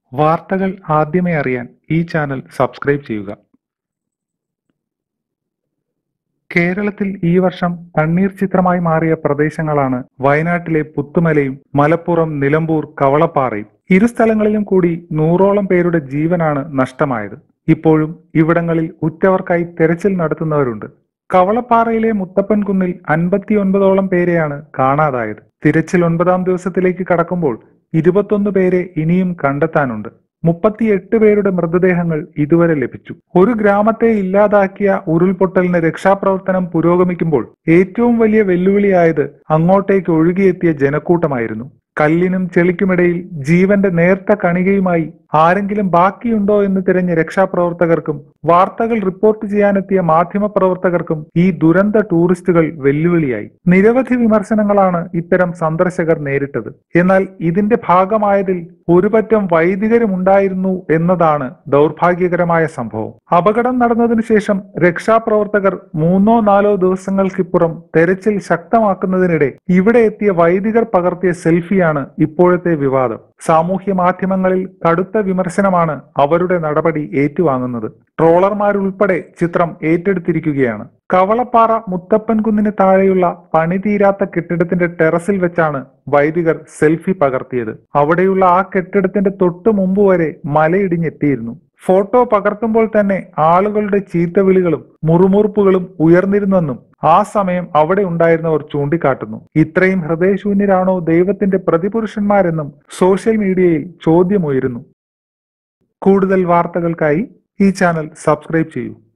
വാർത്തകൾ ആദ്യമേ അറിയാൻ ഈ ചാനൽ സബ്സ്ക്രൈബ് ചെയ്യുക കേരളത്തിൽ ഈ വർഷം കണ്ണീർ ചിത്രമായി മാറിയ പ്രദേശങ്ങളാണ് വയനാട്ടിലെ പുത്തുമലയും മലപ്പുറം നിലമ്പൂർ കവളപ്പാറയും ഇരു സ്ഥലങ്ങളിലും കൂടി നൂറോളം പേരുടെ ജീവനാണ് നഷ്ടമായത് ഇപ്പോഴും ഇവിടങ്ങളിൽ ഉറ്റവർക്കായി തെരച്ചിൽ നടത്തുന്നവരുണ്ട് കവളപ്പാറയിലെ മുത്തപ്പൻ കുന്നിൽ അൻപത്തിയൊൻപതോളം പേരെയാണ് കാണാതായത് തിരച്ചിൽ ഒൻപതാം ദിവസത്തിലേക്ക് കടക്കുമ്പോൾ ഇരുപത്തൊന്ന് പേരെ ഇനിയും കണ്ടെത്താനുണ്ട് മുപ്പത്തിയെട്ട് പേരുടെ മൃതദേഹങ്ങൾ ഇതുവരെ ലഭിച്ചു ഒരു ഗ്രാമത്തെ ഇല്ലാതാക്കിയ ഉരുൾപൊട്ടലിന് രക്ഷാപ്രവർത്തനം പുരോഗമിക്കുമ്പോൾ ഏറ്റവും വലിയ വെല്ലുവിളിയായത് അങ്ങോട്ടേക്ക് ഒഴുകിയെത്തിയ ജനക്കൂട്ടമായിരുന്നു കല്ലിനും ചെളിക്കുമിടയിൽ ജീവന്റെ നേർത്ത കണികയുമായി ആരെങ്കിലും ബാക്കിയുണ്ടോ എന്ന് തിരഞ്ഞ രക്ഷാപ്രവർത്തകർക്കും വാർത്തകൾ റിപ്പോർട്ട് ചെയ്യാനെത്തിയ മാധ്യമപ്രവർത്തകർക്കും ഈ ദുരന്ത ടൂറിസ്റ്റുകൾ വെല്ലുവിളിയായി നിരവധി വിമർശനങ്ങളാണ് ഇത്തരം സന്ദർശകർ നേരിട്ടത് എന്നാൽ ഇതിന്റെ ഭാഗമായതിൽ ഒരുപറ്റം വൈദികരുമുണ്ടായിരുന്നു എന്നതാണ് ദൗർഭാഗ്യകരമായ സംഭവം അപകടം നടന്നതിനു ശേഷം രക്ഷാപ്രവർത്തകർ മൂന്നോ നാലോ ദിവസങ്ങൾക്കിപ്പുറം തെരച്ചിൽ ശക്തമാക്കുന്നതിനിടെ ഇവിടെ എത്തിയ വൈദികർ പകർത്തിയ സെൽഫിയാണ് ഇപ്പോഴത്തെ വിവാദം സാമൂഹ്യ മാധ്യമങ്ങളിൽ കടുത്ത വിമർശനമാണ് അവരുടെ നടപടി ഏറ്റുവാങ്ങുന്നത് ട്രോളർമാരുൾപ്പെടെ ചിത്രം ഏറ്റെടുത്തിരിക്കുകയാണ് കവളപ്പാറ മുത്തപ്പൻ കുന്നിന് താഴെയുള്ള പണി തീരാത്ത കെട്ടിടത്തിന്റെ ടെറസിൽ വെച്ചാണ് വൈദികർ സെൽഫി പകർത്തിയത് അവിടെയുള്ള ആ കെട്ടിടത്തിന്റെ തൊട്ടു മുമ്പ് വരെ മലയിടിഞ്ഞെത്തിയിരുന്നു ഫോട്ടോ പകർത്തുമ്പോൾ തന്നെ ആളുകളുടെ ചീത്തവിളികളും മുറുമുറുപ്പുകളും ഉയർന്നിരുന്നെന്നും ആ സമയം അവിടെ ഉണ്ടായിരുന്നവർ ചൂണ്ടിക്കാട്ടുന്നു ഇത്രയും ഹൃദയശൂന്യരാണോ ദൈവത്തിന്റെ പ്രതിപുരുഷന്മാരെന്നും സോഷ്യൽ മീഡിയയിൽ ചോദ്യമുയരുന്നു കൂടുതൽ വാർത്തകൾക്കായി ഈ ചാനൽ സബ്സ്ക്രൈബ് ചെയ്യൂ